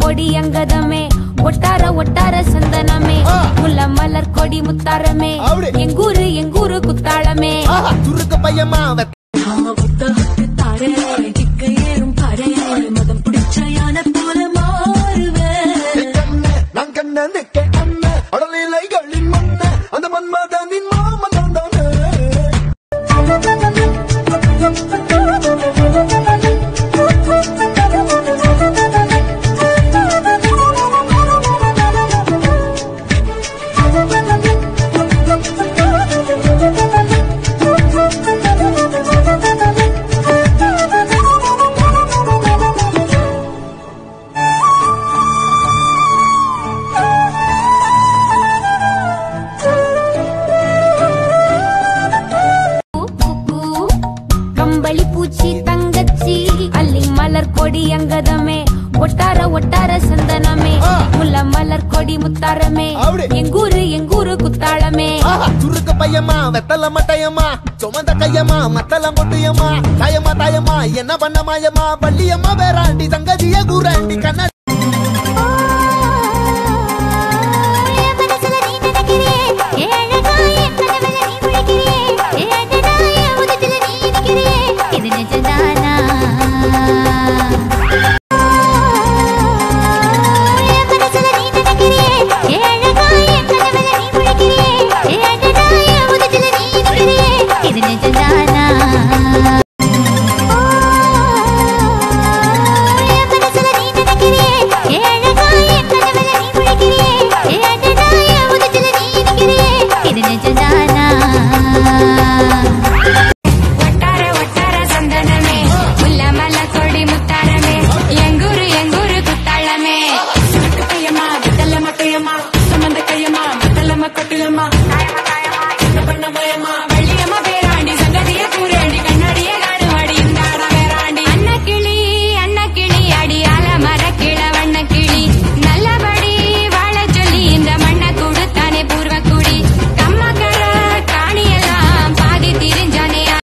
கொடி அங்கதமே ஒட்டார ஒட்டார சந்தனமே ஆ. முல்ல மலர் கொடி முத்தாரமே அப்படி. எங்கூரு எங்கூரு குத்தாளமே ஆஹா, துருக்கு பையமா வெத்த புத்தகத்து தாரே டிக்க ஏறும் பாரே மதம் பிடிச்ச யானை போல மாறுவேன் கண்ணே நான் கண்ண நிக்க அண்ணே அடலிலைகளின் மண்ண அந்த மன்மதனின் மாமன் தானே பூ, பூ, பூ. கம்பளி பூச்சி தங்கச்சி அல்லி மலர் கொடி அங்கதமே ஒட்டார ஒட்டார சந்தனமே ஆ. முல்ல மலர் கொடி முத்தாரமே அப்படி. எங்கூரு எங்கூரு குத்தாளமே ஆஹா, துருக்கு பையமா வெத்தல மட்டையம்மா சுமந்த கையம்மா மத்தல மொட்டையம்மா தாயம்மா தாயம்மா என்ன பண்ண மாயம்மா பள்ளியம்மா வேறாண்டி தங்கதிய கூறாண்டி கண்ண இது நிஜம்தானா இது நிஜம்தானா ஒட்டார ஒட்டார சந்தனமே முல்ல மல்ல கொடி முத்தாரமே எங்கூரு எங்கூரு குத்தாளமே கையம்மா வித்தல மட்டையம்மா சம்பந்த கையம்மா வித்தலம்மா கொட்டிலம்மா என்ன பண்ண பயமா